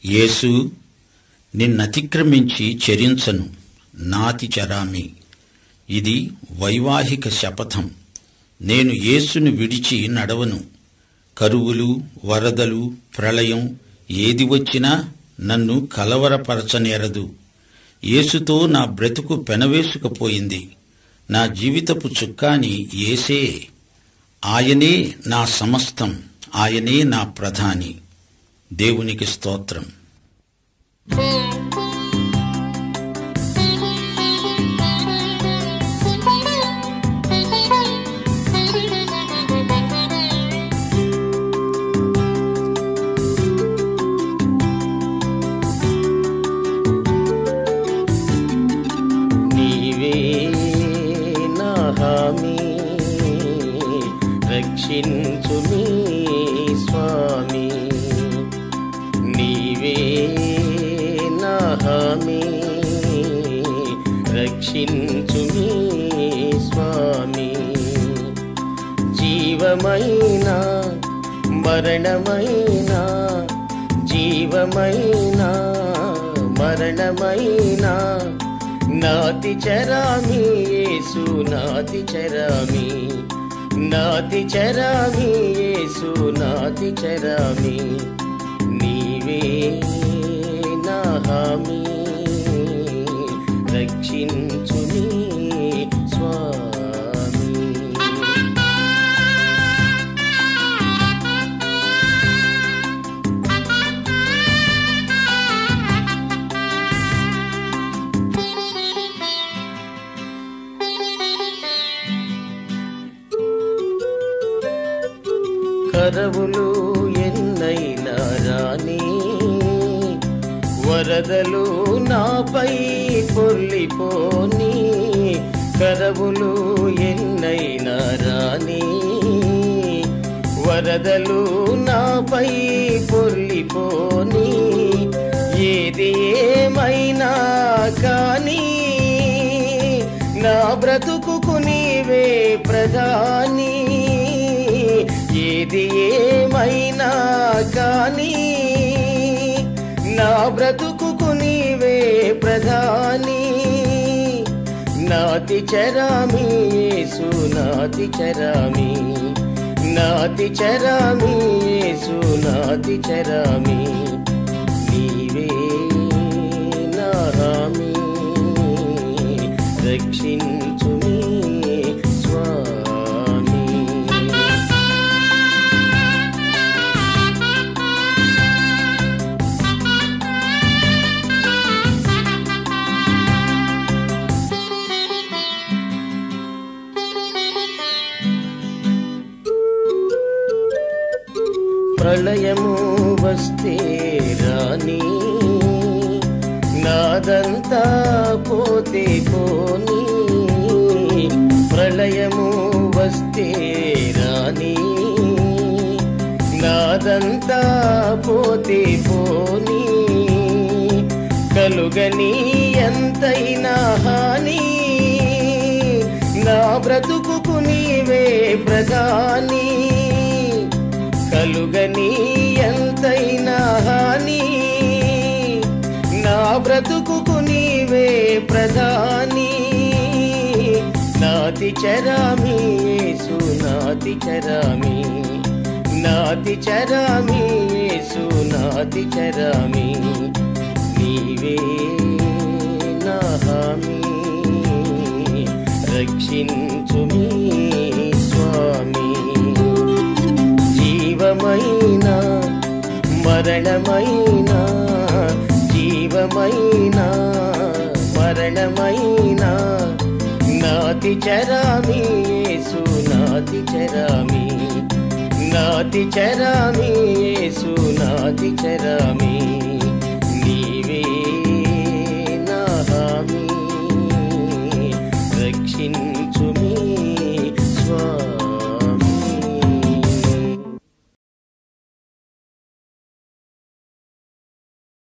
యేసు నిన్నతిక్రమించి చరించను నాతి చరామి ఇది వైవాహిక శపథం నేను యేసును విడిచి నడవను కరువులు వరదలు ప్రళయం ఏది వచ్చినా నన్ను కలవరపరచనేరదు యేసుతో నా బ్రతుకు పెనవేసుకుపోయింది నా జీవితపు చుక్కాని ఏసే ఆయనే నా సమస్తం ఆయనే నా ప్రధాని దేవునికి స్తోత్రం నీవే నా హామీ రక్షించు మీ స్వామి నీవే నా హామీ రక్షించు మీ స్వామి జీవమైన మరణమైన జీవమైన మరణమైన నాతి చరామి యేసు నాతి చరామి నాతి చరామి యేసు నాతి చరామి నీవే నా హామీ రక్షించు నీ స్వామి కరవులు ఎన్నైనా రాని వరదలు నాపై పొల్లిపోని కరవులు ఎన్నైనా రాని వరదలు నాపై పొల్లిపోని ఏది ఏమైనా కానీ నా బ్రతుకుకు నీవే ప్రధాని ఏది ఏమైనా కానీ నా బ్రతుకుకు నీవే ప్రధాని నాతి చరామి యేసు నాతి చరామి నాతి చరామి యేసు నాతి చరామి నీవే నా హామీ రక్షించు నీ స్వామి ప్రళయము వస్తే రాని నాదంతా పోతే పోని ప్రళయము వస్తే రాని నాదంతా పోతే పోని కలుగని ఎంతైనా హాని నా బ్రతుకుకు నీవే ప్రధాని కలుగని ఎంతైనా హాని నా బ్రతుకుకు నీవే ప్రధాని నాతి చరామి యేసు నాతి చరామి నాతి చరామి యేసు నాతి చరామి నీవే నా హామీ రక్షించు మీ స్వామి జీవమైన మరణమైన జీవమైన మరణమైన నాతి చరామి యేసు నాతి చరామి నాతి చరామి యేసు నాతి చరామి